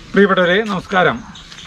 പ്രിയപ്പെട്ടവരെ നമസ്കാരം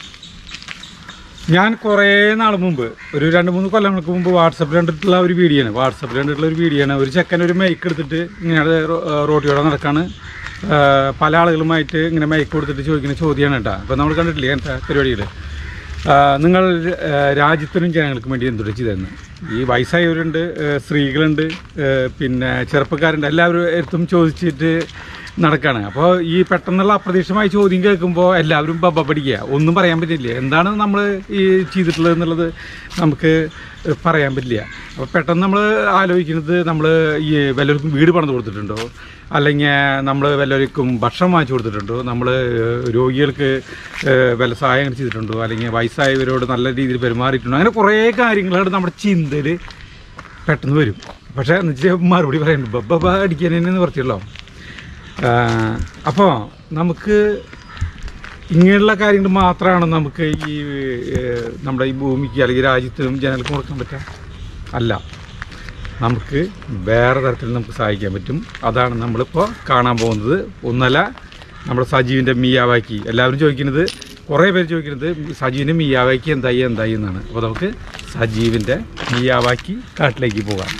ഞാൻ കുറേ നാൾ മുമ്പ് ഒരു രണ്ട് മൂന്ന് കൊല്ലങ്ങൾക്ക് മുമ്പ് വാട്സപ്പിൽ കണ്ടിട്ടുള്ള ഒരു വീഡിയോ ആണ് വാട്സപ്പിൽ കണ്ടിട്ടുള്ള ഒരു വീഡിയോ ആണ് ഒരു ചെക്കൻ ഒരു മൈക്ക് എടുത്തിട്ട് ഇങ്ങനെ റോട്ടിയോടെ നടക്കാണ് ആ, പല ആളുകളുമായിട്ട് ഇങ്ങനെ മൈക്ക് കൊടുത്തിട്ട് ചോദിക്കുന്ന ചോദ്യമാണ് കേട്ടോ അപ്പോൾ നമ്മൾ കണ്ടിട്ടില്ലേ അങ്ങനത്തെ പരിപാടികൾ നിങ്ങൾ ആ, രാജ്യത്തിനും ജനങ്ങൾക്കും വേണ്ടി എന്തുകൊണ്ട് ചെയ്തതെന്ന് ഈ വയസ്സായവരുണ്ട് ആ, സ്ത്രീകളുണ്ട് ആ, പിന്നെ ചെറുപ്പക്കാരുണ്ട് എല്ലാവരും എടുത്തും ചോദിച്ചിട്ട് നടക്കാണ് അപ്പോൾ ഈ പെട്ടെന്നുള്ള അപ്രതീക്ഷിതമായ ചോദ്യം കേൾക്കുമ്പോൾ എല്ലാവരും ബബ പഠിക്കുക ഒന്നും പറയാൻ പറ്റില്ല എന്താണ് നമ്മൾ ഈ ചെയ്തിട്ടുള്ളത് എന്നുള്ളത് നമുക്ക് പറയാൻ പറ്റില്ല അപ്പോൾ പെട്ടെന്ന് നമ്മൾ ആലോചിക്കുന്നത് നമ്മൾ ഈ വല്ലവർക്കും വീട് പണിത് കൊടുത്തിട്ടുണ്ടോ അല്ലെങ്കിൽ നമ്മൾ വല്ലവർക്കും ഭക്ഷണം വാങ്ങിച്ചു കൊടുത്തിട്ടുണ്ടോ നമ്മൾ രോഗികൾക്ക് ഏഹ്, വല്ല സഹായം ചെയ്തിട്ടുണ്ടോ അല്ലെങ്കിൽ വയസ്സായവരോട് നല്ല രീതിയിൽ പെരുമാറിയിട്ടുണ്ടോ അങ്ങനെ കുറേ കാര്യങ്ങളാണ് നമ്മുടെ ചിന്തയിൽ പെട്ടെന്ന് വരും പക്ഷേ എന്ന് വെച്ചാൽ മറുപടി പറയുന്നുണ്ട് ബബ്ബ അടിക്കാൻ തന്നെ കുറച്ചുള്ളൂ അപ്പോൾ നമുക്ക് ഇങ്ങനെയുള്ള കാര്യങ്ങൾ മാത്രമാണ് നമുക്ക് ഈ ഏഹ്, നമ്മുടെ ഈ ഭൂമിക്ക് അല്ലെങ്കിൽ രാജ്യത്തിനും ജനങ്ങൾക്കും കൊടുക്കാൻ പറ്റുക അല്ല നമുക്ക് വേറെ തരത്തിൽ നമുക്ക് സഹായിക്കാൻ പറ്റും അതാണ് നമ്മളിപ്പോൾ കാണാൻ പോകുന്നത് ഒന്നല്ല നമ്മുടെ സജീവിൻ്റെ മിയാവാക്കി എല്ലാവരും ചോദിക്കുന്നത് കുറേ പേര് ചോദിക്കുന്നത് സജീവിൻ്റെ മിയാവാക്കി എന്തായി എന്തായി എന്നാണ് അപ്പോൾ നമുക്ക് സജീവിൻ്റെ മിയാവാക്കി കാട്ടിലേക്ക് പോകാം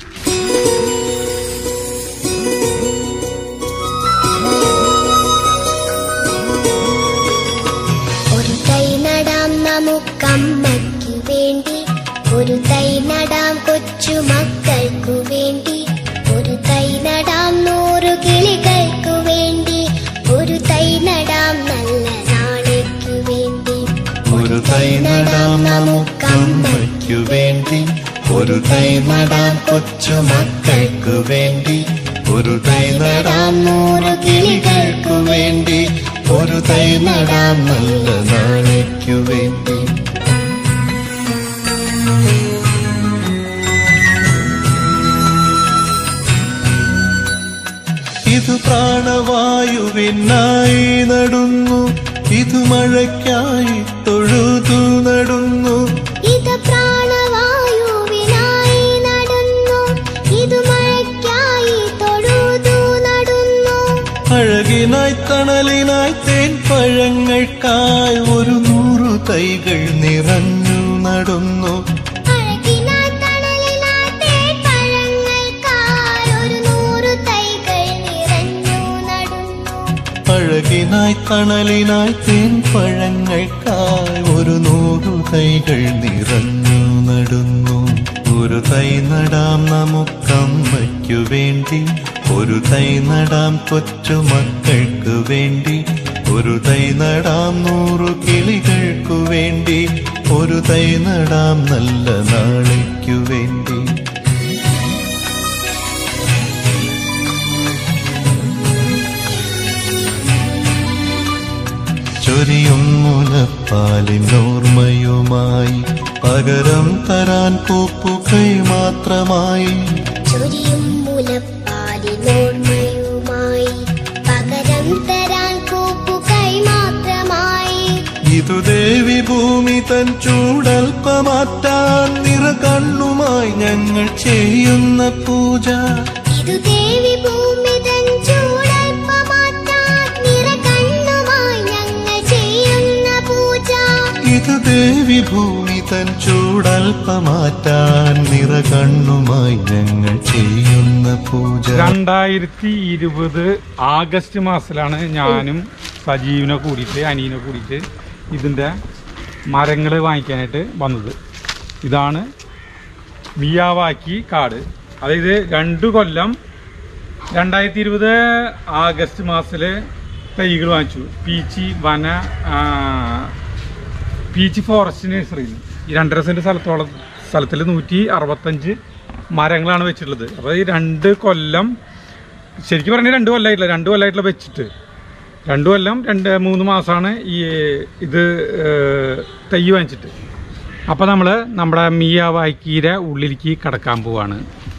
ഒരു തൈ നടാം നമുക്കമ്മയ്ക്കു വേണ്ടി ഒരു തൈ നടാം കൊച്ചു മക്കൾക്കു വേണ്ടി ഒരു തൈ നടാം നൂറു കിളികൾക്കു വേണ്ടി ഒരു തൈ നടാം നല്ല നാളേക്കു വേണ്ടി ഒരു തൈ നടാം നമുക്കമ്മയ്ക്കു വേണ്ടി ഒരു തൈ നടാം കൊച്ചു മക്കൾക്കു വേണ്ടി ഒരു തൈ നടാം നൂറ് കിളികൾക്കു വേണ്ടി ഒരു തൈ നടാം നല്ല നാളേക്കു വേണ്ടി ഇത് പ്രാണവായുവിനായി നടുന്നു ഇത് മഴയ്ക്കായി തൊഴുതു നടുന്നു ഇത് പ്രാണവായുവിനായി നടന്നു ഇത് മഴയ്ക്കായി തൊഴുതു നടന്നു അഴകിനായി തണലിനായി തേൻ പഴങ്ങൾക്കായി ഒരു നൂറു തൈകൾ നിറഞ്ഞു നടന്നു അഴകിനായി തണലിനായി തേൻപഴങ്ങൾക്കായി ഒരു നൂറു തൈകൾ നിറഞ്ഞു നടന്നു അഴകിനായി തണലിനായി തേൻ പഴങ്ങൾക്കായി ഒരു നൂറു തൈകൾ നിറഞ്ഞു നടന്നു ഒരു തൈ നടാം നമുക്കമ്മയ്ക്കു വേണ്ടി ഒരു തൈ നടാം കൊച്ചു മക്കൾക്കു വേണ്ടി ഒരു തൈ നടാം നൂറു കിളികൾക്കു വേണ്ടി ഒരു തൈ നടാം നല്ല നാളേക്കു വേണ്ടി ചൊരിയും മുലപ്പാലിനോർമ്മയുമായി പകരം തരാൻ പൂപ്പുകൈ മാത്രമായി ചൊരിയും മുലപ്പാലിനോർമ്മയുമായി പകരം തരാൻ കൂപ്പുകൈ മാത്രമായി ഇതു ദേവി ഭൂമി തൻ ചൂടൽപ്പമാറ്റാൻ നിറ കണ്ണുമായി ഞങ്ങൾ ചെയ്യുന്ന പൂജ ഇതു ദേവി ഭൂമി തൻ ചൂടൽപ്പമാറ്റാൻ നിറകണ്ണുമായി ഞങ്ങൾ ചെയ്യുന്ന പൂജ ഇത് ദേവി ഭൂമി തൻ ചൂടൽപ്പമാറ്റാൻ നിറ കണ്ണുമായി ഞങ്ങൾ ചെയ്യുന്ന പൂജ രണ്ടായിരത്തി ഇരുപത് ആഗസ്റ്റ് മാസത്തിലാണ് ഞാനും സജീവിനെ കൂടിയിട്ട് അനിയനെ കൂടിയിട്ട് ഇതിൻ്റെ മരങ്ങൾ വാങ്ങിക്കാനായിട്ട് വന്നത് ഇതാണ് മിയാവാക്കി കാട് അതായത് രണ്ട് കൊല്ലം രണ്ടായിരത്തി ഇരുപത് ആഗസ്റ്റ് മാസത്തിൽ തൈകൾ വാങ്ങിച്ചു പീച്ചി വന ആ, പീച്ച് ഫോറസ്റ്റ് നഴ്സറിയിൽ ഈ രണ്ടര സെൻറ്റ് സ്ഥലത്തോളം സ്ഥലത്തിൽ നൂറ്റി അറുപത്തഞ്ച് മരങ്ങളാണ് വെച്ചിട്ടുള്ളത് അപ്പോൾ ഈ രണ്ട് കൊല്ലം ശരിക്കും പറഞ്ഞാൽ രണ്ട് കൊല്ലമായിട്ടില്ല രണ്ട് കൊല്ലമായിട്ടുള്ള വെച്ചിട്ട് രണ്ട് കൊല്ലം രണ്ട് മൂന്ന് മാസമാണ് ഈ ഇത് ഏഹ്, തൈ വാങ്ങിച്ചിട്ട് അപ്പോൾ നമ്മൾ നമ്മുടെ മിയാവാക്കിയുടെ ഉള്ളിലേക്ക് കടക്കാൻ പോവാണ്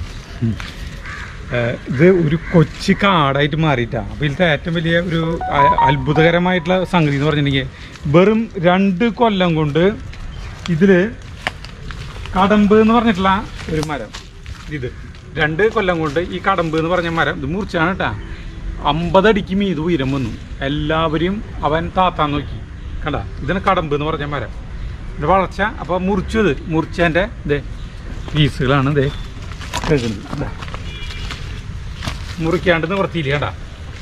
ഏഹ് ഇത് ഒരു കൊച്ചു കാടായിട്ട് മാറിയിട്ടാണ് അപ്പോൾ ഇതിലത്തെ ഏറ്റവും വലിയ ഒരു അ- അത്ഭുതകരമായിട്ടുള്ള സംഗതി എന്ന് പറഞ്ഞിട്ടുണ്ടെങ്കിൽ വെറും രണ്ട് കൊല്ലം കൊണ്ട് ഇതിൽ കടമ്പ് എന്ന് പറഞ്ഞിട്ടുള്ള ഒരു മരം ഇത് രണ്ട് കൊല്ലം കൊണ്ട് ഈ കടമ്പ് എന്ന് പറഞ്ഞ മരം ഇത് മുറിച്ചാണ് കേട്ടാ അമ്പതടിക്ക് മീത് ഉയരം വന്നു എല്ലാവരും അവൻ താത്താൻ നോക്കി കണ്ട ഇതാണ് കടമ്പ് എന്ന് പറഞ്ഞ മരം ഇത് വളർച്ച അപ്പോൾ മുറിച്ചത് മുറിച്ചതിൻ്റെ ഇതേ പീസുകളാണ് ഇതേ കേൾക്കുന്നത് ഇതാ. മുറിക്കാണ്ട് നിവർത്തിയില്ല കണ്ട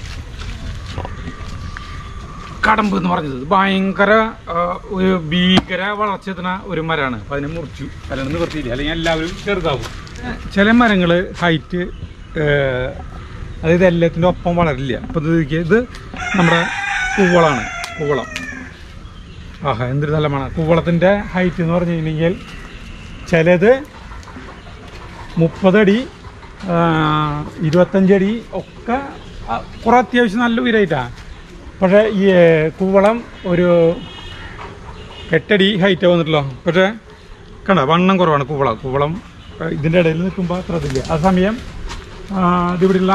കടമ്പ് എന്ന് പറഞ്ഞത് ഇത് ഭയങ്കര ആ, ഒരു ഭീകര വളർച്ചെത്തുന്ന ഒരു മരമാണ് അപ്പം അതിനെ മുറിച്ചു അല്ലാണ്ട് നിവർത്തിയില്ല അല്ലെങ്കിൽ എല്ലാവരും ചെറുതാവും ചില മരങ്ങൾ ഹൈറ്റ് അതായത് എല്ലാത്തിൻ്റെ ഒപ്പം വളരില്ല അപ്പം ഇത് നോക്കിയേ, ഇത് നമ്മുടെ കൂവളാണ് കൂവളം ആഹാ എന്തൊരു നല്ല മണം കൂവളത്തിൻ്റെ ഹൈറ്റ് എന്ന് പറഞ്ഞു കഴിഞ്ഞെങ്കിൽ ചിലത് മുപ്പതടി ആ, ഇരുപത്തഞ്ചടി ഒക്കെ ആ, കുറെ അത്യാവശ്യം നല്ല ഉയരായിട്ടാണ് പക്ഷേ ഈ ഏ, കൂവളം ഒരു എട്ടടി ഹൈറ്റ് വന്നിട്ടല്ലോ പക്ഷേ കണ്ട വണ്ണം കുറവാണ് കൂവളം കൂവളം ആ, ഇതിൻ്റെ ഇടയിൽ നിൽക്കുമ്പോൾ അത്ര ഇതില്ല ആ സമയം ആ, ഇതിവിടെയുള്ള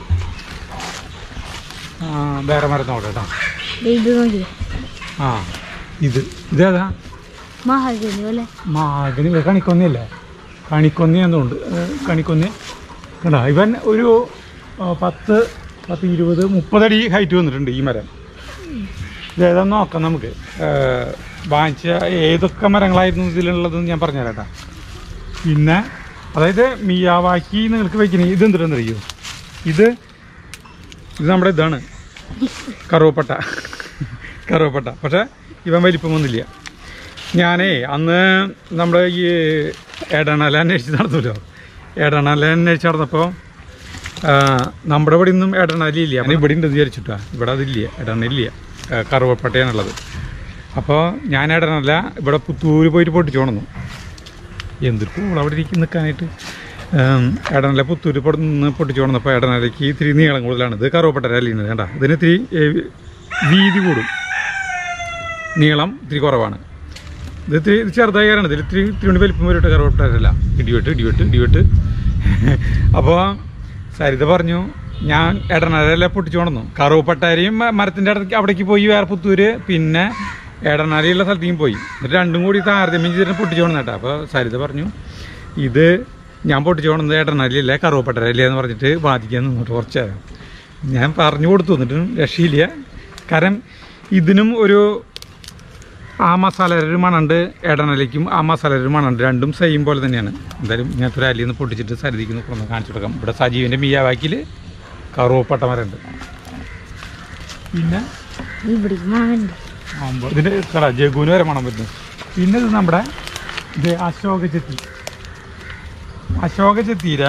ആ, വേറെ മരം നോക്കാം കേട്ടോ ഇത് നോക്കി ആ ഇത് ഇതേതാ മഹാഗണി പോലെ മാഗനി കണിക്കൊന്നയല്ലേ കണിക്കൊന്നി എന്നുണ്ട് കണിക്കൊന്നി കണ്ട ഇവൻ ഒരു ആ, പത്ത് പത്ത് ഇരുപത് മുപ്പതടി ഹൈറ്റ് വന്നിട്ടുണ്ട് ഈ മരം ഇതേതാന്ന് നോക്കാം നമുക്ക് ആ, വാങ്ങിച്ച ഏതൊക്കെ മരങ്ങളായിരുന്നു ഇതിലുള്ളതെന്ന് ഞാൻ പറഞ്ഞുതരാം കേട്ടോ പിന്നെ അതായത് മിയാവാക്കി നിങ്ങൾക്ക് വയ്ക്കണേ ഇത് എന്തിട്ടെന്നറിയോ ഇത് ഇത് നമ്മുടെ ഇതാണ് കറുവപ്പട്ട കറുവപ്പട്ട പക്ഷേ ഇവൻ വലിപ്പമൊന്നുമില്ല ഞാനേ അന്ന് നമ്മുടെ ഈ എടണല അന്വേഷിച്ച് നടന്നല്ലോ എടണല അന്വേഷിച്ച് നടന്നപ്പോൾ നമ്മുടെ ഇവിടെ ഒന്നും എടണല ഇല്ല ഞാൻ ഇവിടെ ഉണ്ട് വിചാരിച്ചിട്ടാ ഇവിടെ അതില്ല എടണയില്ല കറുവപ്പട്ടയാണുള്ളത് അപ്പോൾ ഞാൻ എടണല ഇവിടെ പുത്തൂര് പോയിട്ട് പൊട്ടിച്ചു കൊണ്ടു എന്തൊരു കൂൾ അവിടെ ഇരിക്കും നിൽക്കാനായിട്ട് എടനല പുത്തൂര് പൊടി നിന്ന് പൊട്ടിച്ചു കൊണ്ടപ്പോൾ എടനലയ്ക്ക് ഇത്തിരി നീളം കൂടുതലാണ് ഇത് കറുവപ്പട്ട അല്ലിയാണ് വേണ്ട ഇതിന് ഇത്തിരി ഏ, വീതി കൂടും നീളം ഇത്തിരി കുറവാണ് ഇത് ഇത്തിരി ഇത് ചെറുതായി കാരണം ഇതിൽ ഇത്തിരി ഇത്തിരി കൊണ്ട് വലിപ്പം വരും കറുവപ്പട്ടല്ല ഇടിവെട്ട് ഇടിവെട്ട് ഇടിവെട്ട് അപ്പോൾ സരിത പറഞ്ഞു ഞാൻ എടനാലല്ല പൊട്ടിച്ചു കൊണ്ടു കറുവപ്പട്ടാരെയും മരത്തിൻ്റെ അടുത്തേക്ക് അവിടേക്ക് പോയി വേറെ പുത്തൂര് പിന്നെ എടനാലിയുള്ള സ്ഥലത്തേക്കും പോയി എന്നിട്ട് രണ്ടും കൂടി താരതമ്യം ചെയ്തിട്ട് പൊട്ടിച്ചു കൊണ്ടു കേട്ടോ അപ്പോൾ സരിത പറഞ്ഞു ഇത് ഞാൻ പൊട്ടിച്ചു കൊണ്ടത് എടനാലിയല്ല കറുവപ്പട്ടരല്ലേ എന്ന് പറഞ്ഞിട്ട് ബാധിക്കാൻ നിന്നിട്ട് കുറച്ച് നേരം. ഞാൻ പറഞ്ഞു കൊടുത്തു എന്നിട്ടും രക്ഷയില്ല കാരണം ഇതിനും ഒരു ആ മസാലയുടെ മണുണ്ട് എടനലയ്ക്കും ആ മസാലയുടെ മണുണ്ട് രണ്ടും സെയിം പോലെ തന്നെയാണ് എന്തായാലും ഇങ്ങനത്തെ ഒരു അലിയിൽ നിന്ന് പൊട്ടിച്ചിട്ട് സരിതിക്ക് നിൽക്കണം കാണിച്ചു കൊടുക്കാം ഇവിടെ സജീവിൻ്റെ മിയാവാക്കിൽ കറുവപ്പട്ട മരമുണ്ട് പിന്നെ ഇവിടെ മണമുണ്ട് ആകുമ്പോൾ ഇതിൻ്റെ കട ജഗുവിന് വരെ മണം വരുന്നു പിന്നെ ഇത് നമ്മുടെ ഇത് അശോക ചെത്തി അശോക ചെത്തിയിലെ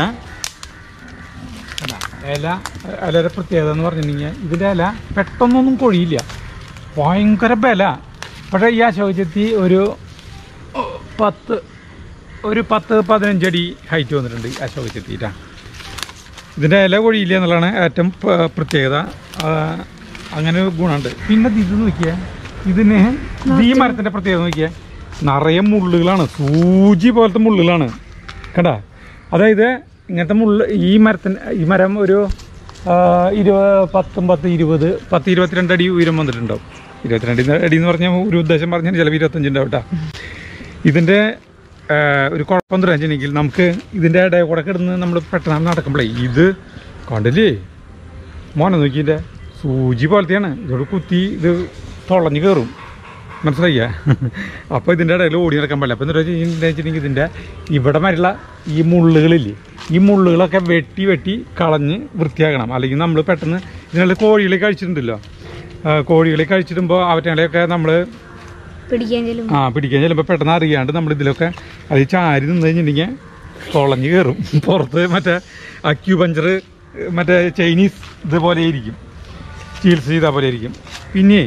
കണ്ടോ? ഇല ഇലയുടെ പ്രത്യേകത എന്ന് പറഞ്ഞിട്ടുണ്ടെങ്കിൽ ഇതിൻ്റെ ഇല പെട്ടെന്നൊന്നും കൊഴിയില്ല ഭയങ്കര ബല പക്ഷേ ഈ അശോക ചെത്തി ഒരു ഓ, പത്ത് ഒരു പത്ത് പതിനഞ്ചടി ഹൈറ്റ് വന്നിട്ടുണ്ട് ഈ അശോക ചെത്തിയിട്ടാ ഇതിൻ്റെ ഇല കൊഴിയില്ല എന്നുള്ളതാണ് ഏറ്റവും പ- പ്രത്യേകത ആ, അങ്ങനെ ഒരു ഗുണമുണ്ട് പിന്നെ ഇത് നോക്കിയേ ഇതിന് ഇത് ഈ മരത്തിൻ്റെ പ്രത്യേകത നോക്കിയേ നിറയെ മുള്ളുകളാണ് സൂചി പോലത്തെ മുള്ളുകളാണ് കണ്ടാ അതായത് ഇങ്ങനത്തെ മുള്ള് ഈ മരത്തിന് ഈ മരം ഒരു ആ, ഇരുപത് പത്തും പത്ത് ഇരുപത് പത്ത് ഇരുപത്തിരണ്ട് അടി ഉയരം വന്നിട്ടുണ്ടാവും ഇരുപത്തിരണ്ട് അടി എന്ന് പറഞ്ഞാൽ ഒരു ഉദ്ദേശം പറഞ്ഞാൽ ചിലപ്പോൾ ഇരുപത്തഞ്ചുണ്ടാവും കേട്ടോ ഇതിൻ്റെ ആ, ഒരു കുഴപ്പം എന്താ വെച്ചിട്ടുണ്ടെങ്കിൽ നമുക്ക് ഇതിൻ്റെ ഇടയിൽ കൂടെ കിടന്ന് നമ്മൾ പെട്ടെന്ന് നടക്കുമ്പോഴേ ഇത് കണ്ടില്ലേ മോനെ നോക്കിയില്ലേ സൂചി പോലത്തെയാണ് ഇതോട് കുത്തി ഇത് തുളഞ്ഞ് കയറും മനസ്സിലായില്ല അപ്പോൾ ഇതിൻ്റെ ഇടയിൽ ഓടി നടക്കാൻ പാടില്ല അപ്പോൾ എന്താ വെച്ചിട്ടുണ്ടെങ്കിൽ ഇതിൻ്റെ ഇവിടെ വരെയുള്ള ഈ മുള്ളുകളില്ലേ ഈ മുള്ളുകളൊക്കെ വെട്ടി വെട്ടി കളഞ്ഞ് വൃത്തിയാക്കണം അല്ലെങ്കിൽ നമ്മൾ പെട്ടെന്ന് ഇതിനുള്ള കോഴികളെ കഴിച്ചിട്ടുണ്ടല്ലോ ആ, കോഴികളെ കഴിച്ചിടുമ്പോൾ അവറ്റകളെയൊക്കെ നമ്മൾ പിടിക്കാൻ ചെല്ലും ആ പിടിക്കാൻ ചിലപ്പോൾ പെട്ടെന്ന് അറിയാണ്ട് നമ്മൾ ഇതിലൊക്കെ അത് ചാരി നിന്ന് കഴിഞ്ഞിട്ടുണ്ടെങ്കിൽ തുളഞ്ഞ് കയറും പുറത്ത് മറ്റേ അക്യൂപഞ്ചർ മറ്റേ ചൈനീസ് ഇതുപോലെ ഇരിക്കും ചികിത്സ ചെയ്താൽ പോലെ ഇരിക്കും പിന്നെ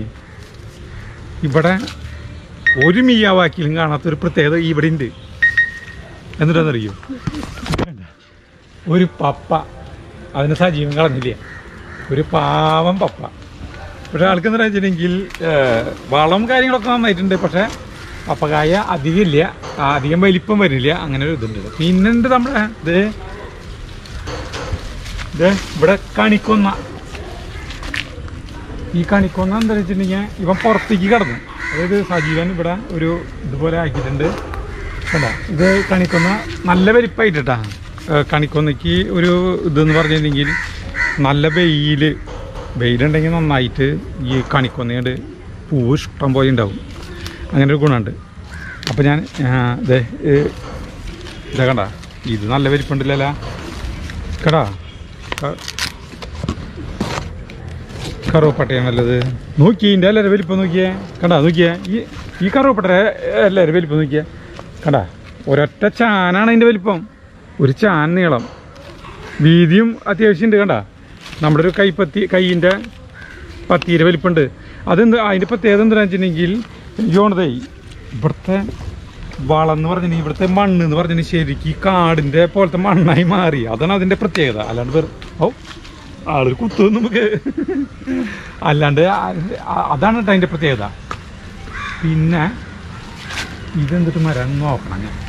ഇവിടെ ഒരു മിയാവാക്കിലും കാണാത്തൊരു പ്രത്യേകത ഇവിടെ ഉണ്ട് എന്നിട്ടെന്നറിയോ ഒരു പപ്പ അതിന് സജീവൻ കളഞ്ഞില്ല ഒരു പാവം പപ്പ പക്ഷെ ആൾക്ക് എന്താ വെച്ചിട്ടുണ്ടെങ്കിൽ ഏഹ്, വളം കാര്യങ്ങളൊക്കെ നന്നായിട്ടുണ്ട് പക്ഷെ പപ്പകായ അധികം ഇല്ല ആ, അധികം വലിപ്പം വരില്ല അങ്ങനെ ഒരു ഇതുണ്ട് പിന്നുണ്ട് നമ്മുടെ ഇത് ഇത് ഇവിടെ കണിക്കൊന്ന ഈ കണിക്കൊന്ന എന്താ വെച്ചിട്ടുണ്ടെങ്കിൽ ഇവൻ പുറത്തേക്ക് കിടന്നു അതായത് സജീവൻ ഇവിടെ ഒരു ഇതുപോലെ ആക്കിയിട്ടുണ്ട് കണ്ടോ ഇത് കണിക്കൊന്ന നല്ല വലിപ്പമായിട്ടാ കണിക്കൊന്നയ്ക്ക് ഒരു ഇതെന്ന് പറഞ്ഞിട്ടുണ്ടെങ്കിൽ നല്ല വെയിൽ വെയിലുണ്ടെങ്കിൽ നന്നായിട്ട് ഈ കണിക്കൊന്നയുണ്ട് പൂവ് ഇഷ്ടം പോലെ ഉണ്ടാവും അങ്ങനെ ഒരു ഗുണമുണ്ട് അപ്പോൾ ഞാൻ ആ, ദേ ഏ, ഇതാ കണ്ട ഇത് നല്ല വലിപ്പമുണ്ടല്ല കടാ കറുവപ്പട്ടയാണ് നല്ലത് നോക്കി ഇതിൻ്റെ എല്ലാവരും വലിപ്പം നോക്കിയേ കണ്ടാ നോക്കിയേ ഈ ഈ കറുവപ്പട്ട എല്ലാവരും വലിപ്പം നോക്കിയേ കണ്ടാ ഒരൊറ്റ ചാനാണ് അതിൻ്റെ വലിപ്പം ഒരു ചാൻ നീളം വീതിയും അത്യാവശ്യം ഉണ്ട് കണ്ടാ നമ്മുടെ ഒരു കൈപ്പത്തി കൈയിൻ്റെ പത്തിയുടെ വലിപ്പമുണ്ട് അതെന്ത് അതിൻ്റെ പ്രത്യേകത എന്താണെന്ന് വെച്ചിട്ടുണ്ടെങ്കിൽ ജോണതേ ഇവിടുത്തെ വളം എന്ന് പറഞ്ഞിട്ടുണ്ടെങ്കിൽ ഇവിടുത്തെ മണ്ണ് എന്ന് പറഞ്ഞിട്ടുണ്ടെങ്കിൽ ശരിക്കും ഈ കാടിൻ്റെ പോലത്തെ മണ്ണായി മാറി അതാണ് അതിൻ്റെ പ്രത്യേകത അല്ലാണ്ട് വെറു ഓ ആളൊരു കുത്തു നമുക്ക് അല്ലാണ്ട് ആ- ആ- അതാണ് കേട്ടോ അതിൻ്റെ പ്രത്യേകത പിന്നെ ഇതെന്തിട്ട് മരം നോക്കണം ഞാൻ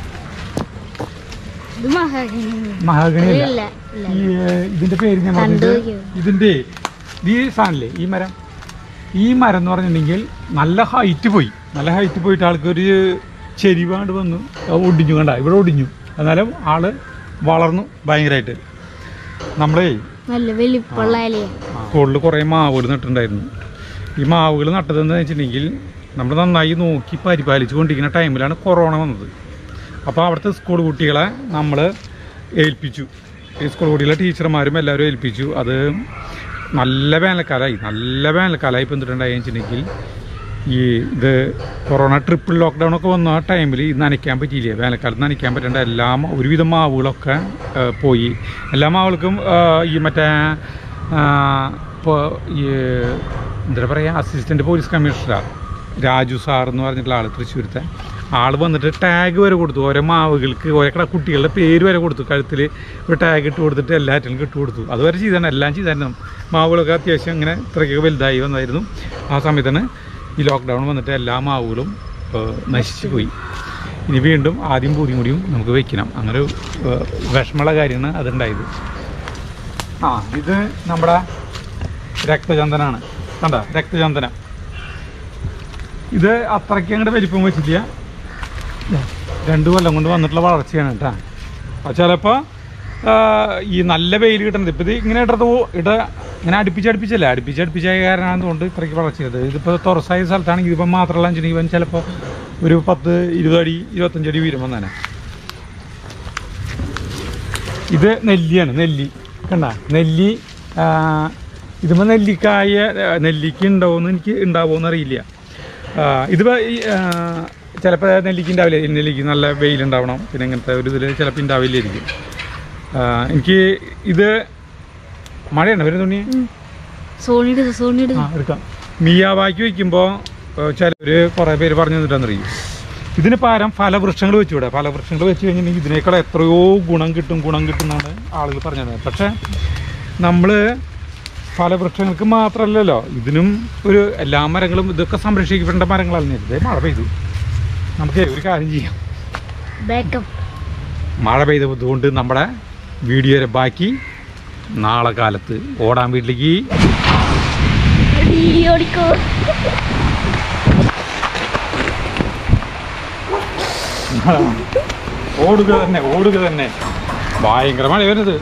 ഇത് മഹാഗണി മഹാഗണി ഇല്ല അല്ല ഇല്ല ഈ ഏഹ്, ഇതിന്റെ പേര് ഞാൻ പറഞ്ഞത് കണ്ടു നോക്കിയോ? ഇതിന്റെ ഈ സാധനല്ലേ ഈ മരം ഈ മരം എന്ന് പറഞ്ഞിട്ടുണ്ടെങ്കിൽ നല്ല ഹൈറ്റ് പോയി നല്ല ഹൈറ്റ് പോയിട്ട് ആൾക്ക് ഒരു ചെരിവാണ്ട് വന്നു അത് ഒടിഞ്ഞു കണ്ട ഇവിടെ ഒടിഞ്ഞു എന്നാലും ആള് വളർന്നു ഭയങ്കരമായിട്ട് നമ്മളേ നല്ല വലിപ്പമുള്ള ഇലയാണ് സ്കൂളിൽ കുറേ മാവുകൾ നട്ടിട്ടുണ്ടായിരുന്നു ഈ മാവുകൾ നട്ടതെന്ന് വെച്ചിട്ടുണ്ടെങ്കിൽ നമ്മൾ നന്നായി നോക്കി പരിപാലിച്ചു കൊണ്ടിരിക്കുന്ന ടൈമിലാണ് കൊറോണ വന്നത് അപ്പോൾ അവിടുത്തെ സ്കൂൾ കുട്ടികളെ നമ്മൾ ഏൽപ്പിച്ചു ഈ സ്കൂൾ കുട്ടികളെ ടീച്ചർമാരും എല്ലാവരും ഏൽപ്പിച്ചു അത് നല്ല വേനൽക്കാലമായി നല്ല വേനൽക്കാലമായി ഇപ്പം എന്തിട്ടുണ്ടായി വെച്ചിട്ടുണ്ടെങ്കിൽ ഈ ഇത് കൊറോണ ട്രിപ്പിൾ ലോക്ക്ഡൗൺ ഒക്കെ വന്ന ആ ടൈമിൽ ഇത് നനയ്ക്കാൻ പറ്റിയില്ല വേനൽക്കാലത്ത് നനയ്ക്കാൻ പറ്റേണ്ട എല്ലാ മ- ഒരുവിധം മാവുകളൊക്കെ ആ, പോയി എല്ലാ മാവുകൾക്കും ആ, ഈ മറ്റേ ഇപ്പോൾ ഈ എന്താ പറയുക അസിസ്റ്റൻറ്റ് പോലീസ് കമ്മീഷണറാണ് രാജു സാർ എന്ന് പറഞ്ഞിട്ടുള്ള ആൾ തൃശ്ശൂരത്തെ ആൾ വന്നിട്ട് ടാഗ് വരെ കൊടുത്തു ഓരോ മാവുകൾക്ക് ഓരോ കട കുട്ടികളുടെ പേര് വരെ കൊടുത്തു കഴുത്തിൽ ഒരു ടാഗ് ഇട്ട് കൊടുത്തിട്ട് എല്ലാറ്റിലും ഇട്ട് കൊടുത്തു അതുവരെ ചെയ്താണ് എല്ലാം ചെയ്തായിരുന്നു മാവുകളൊക്കെ അത്യാവശ്യം ഇങ്ങനെ ഇത്രയ്ക്കൊക്കെ വലുതായി വന്നായിരുന്നു ആ സമയത്താണ് ഈ ലോക്ക്ഡൗൺ വന്നിട്ട് എല്ലാ മാവുകളും ഏഹ്, നശിച്ചു പോയി ഇനി വീണ്ടും ആദ്യം പൂതിയും കൂടിയും നമുക്ക് വെക്കണം അങ്ങനെ ഒരു ഏഹ്, വിഷമമുള്ള കാര്യമാണ് അതുണ്ടായത് ആ ഇത് നമ്മുടെ രക്തചന്ദനാണ് കണ്ട രക്തചന്ദനം ഇത് അത്രയ്ക്ക് അങ്ങോട്ട് വലിപ്പം വെച്ചില്ല രണ്ട് കൊല്ലം കൊണ്ട് വന്നിട്ടുള്ള വളർച്ചയാണ് കേട്ടോ അപ്പോൾ ചിലപ്പോൾ ഈ നല്ല വെയിൽ കിട്ടുന്നത് ഇപ്പം ഇത് ഇങ്ങനെ ഇടത് പോ- ഇട ഇങ്ങനെ അടുപ്പിച്ച് അടുപ്പിച്ചല്ലേ അടുപ്പിച്ച് അടുപ്പിച്ചായ കാരണമാണ് കൊണ്ട് ഇത്രയ്ക്ക് വളർച്ച ചെയ്തത് ഇതിപ്പോൾ തുറസായ സ്ഥലത്താണെങ്കിൽ ഇതിപ്പം മാത്രമല്ല വെച്ചിട്ടുണ്ടെങ്കിൽ ഇവൻ ചിലപ്പോൾ ഒരു പത്ത് ഇരുപത് അടി ഇരുപത്തഞ്ചടി വീരം വന്നേനെ ഇത് നെല്ലിയാണ് നെല്ലി കണ്ട നെല്ലി ആ, ഇതിപ്പോൾ നെല്ലിക്കായ ആ, നെല്ലിക്ക ഉണ്ടാവുമെന്ന് എനിക്ക് ഉണ്ടാവുമെന്ന് അറിയില്ല ആ, ഇതിപ്പോൾ ഈ ചിലപ്പോൾ നെല്ലിക്ക ഉണ്ടാവില്ല ഈ നെല്ലിക്ക് നല്ല വെയിലുണ്ടാവണം പിന്നെ ഇങ്ങനത്തെ ഒരു ഇതിൽ ചിലപ്പോൾ ഉണ്ടാവില്ലായിരിക്കും ആ, എനിക്ക് ഇത് മഴയാണ് വരുന്ന തുണി സോണി എടുത്തു സോണി ആ എടുത്തു എടുക്കാം മിയാവാക്കി വയ്ക്കുമ്പോൾ ചിലർ കുറേ പേര് പറഞ്ഞു തന്നിട്ടാണെന്നറിയും ഇതിന് പകരം ഫലവൃക്ഷങ്ങൾ വെച്ചുകൂടെ ഫലവൃക്ഷങ്ങൾ വെച്ച് കഴിഞ്ഞിട്ടുണ്ടെങ്കിൽ ഇതിനേക്കാൾ എത്രയോ ഗുണം കിട്ടും ഗുണം കിട്ടും എന്നാണ് ആളുകൾ പറഞ്ഞത് പക്ഷേ നമ്മൾ ഫലവൃക്ഷങ്ങൾക്ക് മാത്രമല്ലല്ലോ ഇതിനും ഒരു എല്ലാ മരങ്ങളും ഇതൊക്കെ സംരക്ഷിക്കപ്പെടേണ്ട മരങ്ങളല്ല ഇതേ മഴ പെയ്തു നമുക്ക് ഒരു കാര്യം ചെയ്യാം ബാക്കപ്പ് മഴ പെയ്തതുകൊണ്ട് നമ്മുടെ വീഡിയോയുടെ ബാക്കി നാളെ കാലത്ത് ഓടാൻ വീട്ടിലേക്ക് ഓടിക്കോ ഓടുക തന്നെ ഓടുക തന്നെ ഭയങ്കര മഴ വരുന്നത്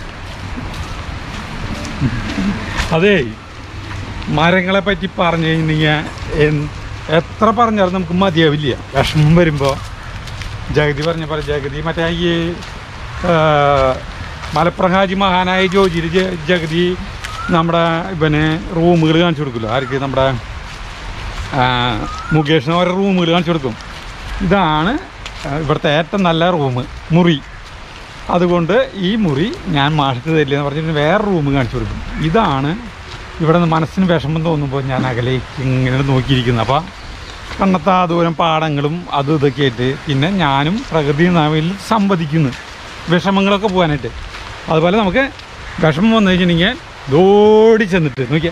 അതെ മരങ്ങളെ പറ്റി പറഞ്ഞു കഴിഞ്ഞാൽ എത്ര പറഞ്ഞാലും നമുക്ക് മതിയാവില്ല വിഷമം വരുമ്പോൾ ജഗതി പറഞ്ഞ പോലെ ജഗതി മറ്റേ ഈ ആ, മലപ്പുറം ഹാജി മഹാനായ ജോജിയിൽ ജ- ജഗതി നമ്മുടെ ഇവന് റൂമുകൾ കാണിച്ചു കൊടുക്കുമല്ലോ ആർക്ക് നമ്മുടെ ആ, മുകേഷിന് ഓരോ റൂമുകൾ കാണിച്ചു കൊടുക്കും ഇതാണ് ആ, ഇവിടുത്തെ ഏറ്റവും നല്ല റൂം മുറി അതുകൊണ്ട് ഈ മുറി ഞാൻ മാഷക്ക് തരില്ല എന്ന് പറഞ്ഞിട്ട് വേറെ റൂം കാണിച്ചു കൊടുക്കും ഇതാണ് ഇവിടെ നിന്ന് മനസ്സിന് വിഷമം തോന്നുമ്പോൾ ഞാൻ അകലേക്ക് ഇങ്ങനെ നോക്കിയിരിക്കുന്നത് അപ്പോൾ കണ്ണത്താ ദൂരം പാടങ്ങളും അതും ഇതൊക്കെ ആയിട്ട് പിന്നെ ഞാനും പ്രകൃതി നാവിൽ സംവദിക്കുന്നു വിഷമങ്ങളൊക്കെ പോകാനായിട്ട് അതുപോലെ നമുക്ക് വിഷമം വന്നു കഴിഞ്ഞിട്ടുണ്ടെങ്കിൽ ഓടി ചെന്നിട്ട് നോക്കിയാൽ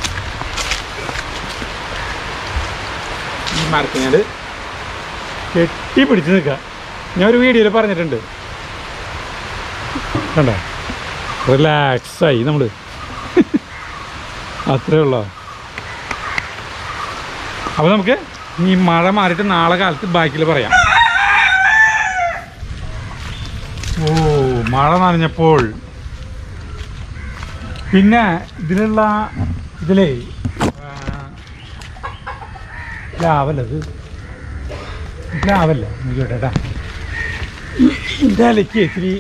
ഈ മരത്തിനോട് കെട്ടി പിടിച്ച് നിൽക്കുക ഞാൻ ഒരു വീഡിയോയിൽ പറഞ്ഞിട്ടുണ്ട് കണ്ടോ റിലാക്സായി നമ്മൾ അത്രേ ഉള്ളോ അപ്പോൾ നമുക്ക് ഈ മഴ മാറിയിട്ട് നാളെ കാലത്ത് ബാക്കിൽ പറയാം ഓ മഴ നനഞ്ഞപ്പോൾ പിന്നെ ഇതിലുള്ള ഇതിലേ ആ, പ്ലാവല്ലത് പ്ലാവല്ല നോക്കിയോട്ടെ ഇതിൻ്റെ ഇലയ്ക്ക് ഇത്തിരി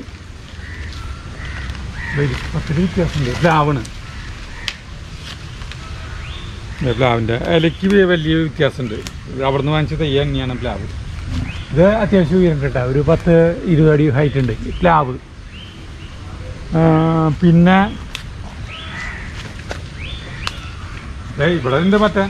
വലിപ്പത്തിൽ വ്യത്യാസമുണ്ട് പ്ലാവാണ് ഇത് പ്ലാവിൻ്റെ ഇലയ്ക്ക് വ- വലിയ വ്യത്യാസമുണ്ട് അവിടെ നിന്ന് വാങ്ങിച്ച തയ്യ തന്നെയാണ് പ്ലാവ് ഇത് അത്യാവശ്യം ഉയരം കേട്ടോ ഒരു പത്ത് ഇരുപത് അടി ഹൈറ്റ് ഉണ്ട് ഈ പ്ലാവ് ആ, പിന്നെ ദേ ഇവിടെ ഉണ്ട് മറ്റേ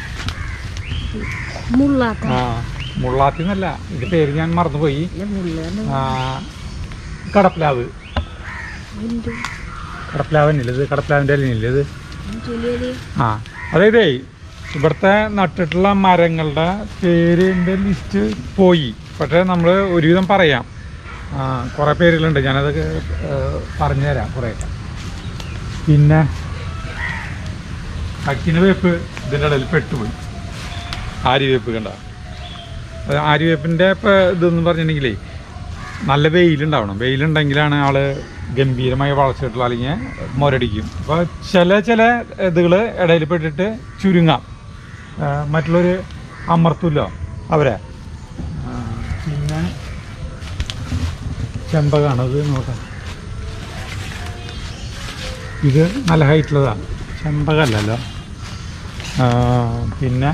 മുള്ളാത്ത ആ മുള്ളാത്തി എന്നല്ല ഇതിന്റെ പേര് ഞാൻ മറന്നുപോയി ഇല്ല, മുള്ളാണ് ആ, കടപ്ലാവ് എന്ത് കടപ്ലാവ് തന്നെയല്ലേ ഇത് കടപ്ലാവിൻ്റെ ഇലയില്ലേ ഇത് ചൊല്ലിയാല് ആ അതായത് ഇവിടുത്തെ നട്ടിട്ടുള്ള മരങ്ങളുടെ പേരിൻ്റെ ലിസ്റ്റ് പോയി പക്ഷേ നമ്മൾ ഒരുവിധം പറയാം ആ, കുറേ പേരുകളുണ്ട് ഞാനതൊക്കെ പറഞ്ഞു തരാം കുറേയൊക്കെ പിന്നെ അക്കിന് വേപ്പ് ഇതിൻ്റെ ഇടയിൽ പെട്ടുപോയി ആര്യവേപ്പ് കണ്ട അത് ആര്യവേപ്പിൻ്റെ ഇപ്പോൾ ഇതെന്ന് പറഞ്ഞിട്ടുണ്ടെങ്കിലേ നല്ല വെയിലുണ്ടാവണം വെയിലുണ്ടെങ്കിലാണ് ആള് ഗംഭീരമായി വളർച്ച കിട്ടുള്ളൂ അല്ലെങ്കിൽ മുരടിക്കും അപ്പോൾ ചില ചില ഇതുകൾ ഇടയിൽ പെട്ടിട്ട് ചുരുങ്ങാം ആ, മറ്റുള്ളവർ അമർത്തുമല്ലോ അവരെ ആ, പിന്നെ ചെമ്പകാണ് ഇത് നോക്കാം ഇത് നല്ല ഹൈറ്റുള്ളതാണ് ചെമ്പകല്ലല്ലോ ആ, പിന്നെ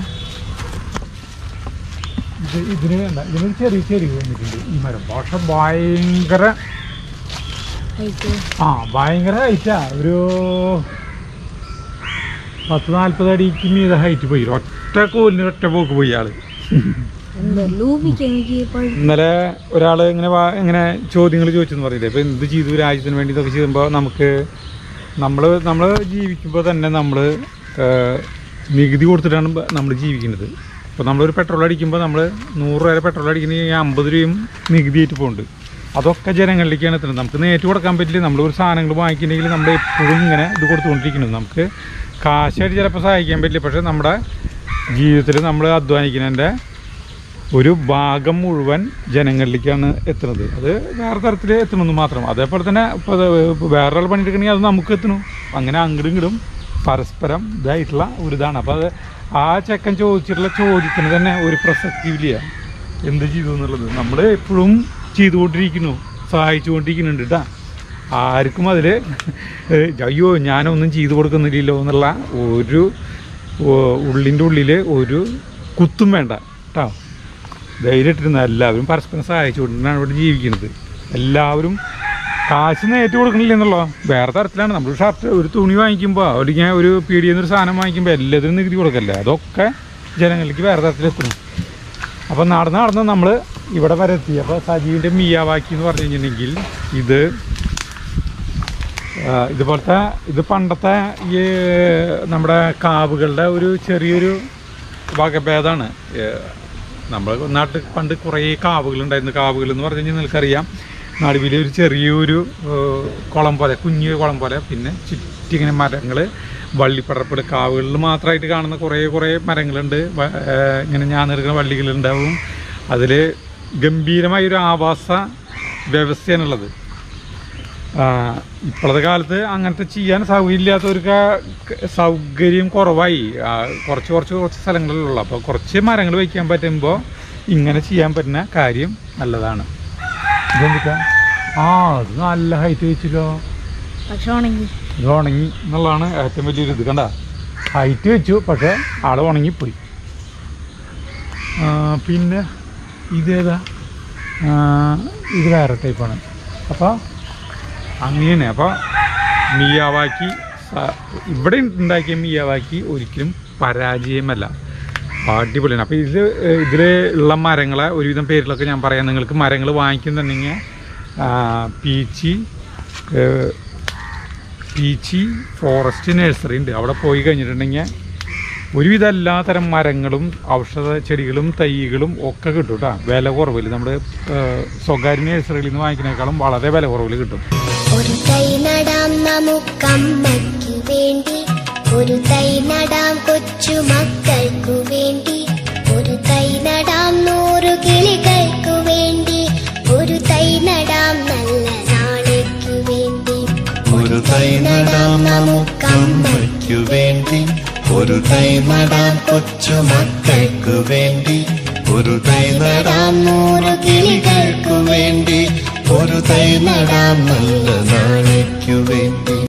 ഇത് ഇതിന് വേണ്ട ഇതിനൊരു ചെറിയ ചെരിവ് വന്നിട്ടുണ്ട് ഈ മരം പക്ഷെ ഭയങ്കര കഴിച്ചു ആ ഭയങ്കര ഹൈറ്റാ ഒരു പത്ത് നാൽപ്പത് അടിക്ക് മീത ഹൈറ്റ് പോയി ഒറ്റ കോലിന് ഒറ്റ പോക്ക് പോയി ആള് എന്താ ലൂപിക്കാൻ എനിക്ക് പഴു ഇന്നലെ ഒരാൾ ഇങ്ങനെ വാ- ഇങ്ങനെ ചോദ്യങ്ങൾ ചോദിച്ചെന്ന് പറഞ്ഞില്ലേ ഇപ്പം എന്ത് ചെയ്തു രാജ്യത്തിന് വേണ്ടി ഇതൊക്കെ ചെയ്യുമ്പോൾ നമുക്ക് നമ്മൾ നമ്മൾ ജീവിക്കുമ്പോൾ തന്നെ നമ്മൾ നികുതി കൊടുത്തിട്ടാണ് നമ്മൾ ജീവിക്കുന്നത് ഇപ്പോൾ നമ്മളൊരു പെട്രോൾ അടിക്കുമ്പോൾ നമ്മൾ നൂറ് രൂപ പെട്രോൾ അടിക്കണമെങ്കിൽ അമ്പത് രൂപയും നികുതിയായിട്ട് പോകുന്നുണ്ട് അതൊക്കെ ജനങ്ങളിലേക്കാണ് എത്തുന്നത് നമുക്ക് നേരിട്ട് കൊടുക്കാൻ പറ്റില്ല നമ്മൾ ഒരു സാധനങ്ങൾ വാങ്ങിക്കണമെങ്കിൽ നമ്മൾ എപ്പോഴും ഇങ്ങനെ ഇത് കൊടുത്തുകൊണ്ടിരിക്കണം നമുക്ക് കാശായിട്ട് ചിലപ്പോൾ സഹായിക്കാൻ പറ്റില്ല പക്ഷേ നമ്മുടെ ജീവിതത്തിൽ നമ്മൾ അധ്വാനിക്കുന്നതിൻ്റെ ഒരു ഭാഗം മുഴുവൻ ജനങ്ങളിലേക്കാണ് എത്തുന്നത് അത് വേറെ തരത്തിൽ എത്തണമെന്ന് മാത്രം അതേപോലെ തന്നെ ഇപ്പോൾ അത് വേറൊരാൾ പണിയെടുക്കണമെങ്കിൽ അത് നമുക്ക് എത്തണം അങ്ങനെ അങ്ങോട്ടും ഇങ്ങോട്ടും പരസ്പരം ഇതായിട്ടുള്ള ഒരു ഇതാണ് അപ്പോൾ അത് ആ ചെക്കൻ ചോദിച്ചിട്ടുള്ള ചോദ്യത്തിന് തന്നെ ഒരു പ്രസക്തി ഇല്ല എന്ത് ചെയ്തു എന്നുള്ളത് നമ്മൾ എപ്പോഴും ചെയ്തുകൊണ്ടിരിക്കുന്നു സഹായിച്ചുകൊണ്ടിരിക്കുന്നുണ്ട് കേട്ടോ ആർക്കും അതിൽ അയ്യോ ഞാനൊന്നും ചെയ്തു കൊടുക്കുന്നില്ലല്ലോ എന്നുള്ള ഒരു ഉള്ളിൻ്റെ ഉള്ളിൽ ഒരു കുത്തും വേണ്ട കേട്ടോ ധൈര്യമായിട്ടിരുന്ന എല്ലാവരും പരസ്പരം സഹായിച്ചുകൊണ്ടാണ് ഇവിടെ ജീവിക്കുന്നത് എല്ലാവരും കാശ് നേരിട്ട് കൊടുക്കണില്ല എന്നുള്ളോ വേറെ തരത്തിലാണ് നമ്മൾ ഷർട്ട് ഒരു തുണി വാങ്ങിക്കുമ്പോൾ അല്ലെങ്കിൽ ഒരു പീടിയിൽ നിന്നൊരു സാധനം വാങ്ങിക്കുമ്പോൾ എല്ലാത്തിനും നികുതി കൊടുക്കല്ലേ അതൊക്കെ ജനങ്ങളിലേക്ക് വേറെ തരത്തിലെത്തണം അപ്പോൾ നടന്ന് നടന്ന് നമ്മൾ ഇവിടെ വരെ എത്തി അപ്പോൾ സജീവിൻ്റെ മിയാവാക്കി എന്ന് പറഞ്ഞു കഴിഞ്ഞിട്ടുണ്ടെങ്കിൽ ഇത് ആ, ഇതുപോലത്തെ ഇത് പണ്ടത്തെ ഈ നമ്മുടെ കാവുകളുടെ ഒരു ചെറിയൊരു വകഭേദമാണ് നമ്മൾ നാട്ടിൽ പണ്ട് കുറേ കാവുകളുണ്ടായിരുന്നു കാവുകൾ എന്ന് പറഞ്ഞു കഴിഞ്ഞാൽ നിങ്ങൾക്കറിയാം നടുവിൽ ഒരു ചെറിയൊരു ഏഹ്, കുളം പോലെ കുഞ്ഞു കുളം പോലെ പിന്നെ ചുറ്റി ഇങ്ങനെ മരങ്ങൾ വള്ളിപ്പടർപ്പുകൾ കാവുകളിൽ മാത്രമായിട്ട് കാണുന്ന കുറേ കുറേ മരങ്ങളുണ്ട് വ- ഏഹ്, ഇങ്ങനെ ഞാൻ നിൽക്കുന്ന വള്ളികളുണ്ടാവും അതിൽ ഗംഭീരമായ ഒരു ആവാസ വ്യവസ്ഥയാണുള്ളത് ആ, ഇപ്പോഴത്തെ കാലത്ത് അങ്ങനത്തെ ചെയ്യാൻ സൗകര്യമില്ലാത്തവർക്ക് സൗകര്യം കുറവായി ആ, കുറച്ച് കുറച്ച് കുറച്ച് സ്ഥലങ്ങളിലുള്ള അപ്പോൾ കുറച്ച് മരങ്ങൾ വയ്ക്കാൻ പറ്റുമ്പോൾ ഇങ്ങനെ ചെയ്യാൻ പറ്റുന്ന കാര്യം നല്ലതാണ് ഇതെന്തിട്ടാ ആ അത് നല്ല ഹൈറ്റ് വെച്ചല്ലോ പക്ഷെ ഉണങ്ങി ഇത് ഉണങ്ങി എന്നുള്ളതാണ് ഏറ്റവും വലിയൊരു ഇത് കണ്ട ഹൈറ്റ് വെച്ചു പക്ഷേ ആൾ ഉണങ്ങിപ്പോയി ആ, പിന്നെ ഇതേതാ ആ, ഇത് വേറെ ടൈപ്പാണ് അപ്പോൾ അങ്ങനെ അപ്പോൾ മിയാവാക്കി സ- ഇവിടെ ഉണ്ടാക്കിയ മിയാവാക്കി ഒരിക്കലും പരാജയമല്ല അടിപൊളിയാണ് അപ്പോൾ ഇത് ഇതിൽ ഉള്ള മരങ്ങളെ ഒരുവിധം പേരിലൊക്കെ ഞാൻ പറയാം നിങ്ങൾക്ക് മരങ്ങൾ വാങ്ങിക്കുന്നുണ്ടെങ്കിൽ പീച്ചി ഏഹ്, പീച്ചി ഫോറസ്റ്റ് നഴ്സറി ഉണ്ട് അവിടെ പോയി കഴിഞ്ഞിട്ടുണ്ടെങ്കിൽ ഒരുവിധം എല്ലാ തരം മരങ്ങളും ഔഷധ ചെടികളും തൈകളും ഒക്കെ കിട്ടും കേട്ടോ വില കുറവിൽ നമ്മുടെ ഏഹ്, സ്വകാര്യ നഴ്സറികളിൽ നിന്ന് വാങ്ങിക്കുന്നതിനേക്കാളും വളരെ വില കുറവിൽ കിട്ടും ഒരു തൈ നടാം നമുക്കമ്മയ്ക്കു വേണ്ടി ഒരു തൈ നടാം കൊച്ചു മക്കൾക്കു വേണ്ടി ഒരു തൈ നടാം നൂറു കിളികൾക്കു വേണ്ടി ഒരു തൈ നടാം നല്ല നാളേക്കു വേണ്ടി ഒരു തൈ നടാം നമുക്കമ്മയ്ക്കു വേണ്ടി ഒരു തൈ നടാം കൊച്ചു മക്കൾക്കു വേണ്ടി ഒരു തൈ നടാം നൂറ് കിളികൾക്കു വേണ്ടി ഒരു തൈ നടാം നല്ല നാളേക്കു വേണ്ടി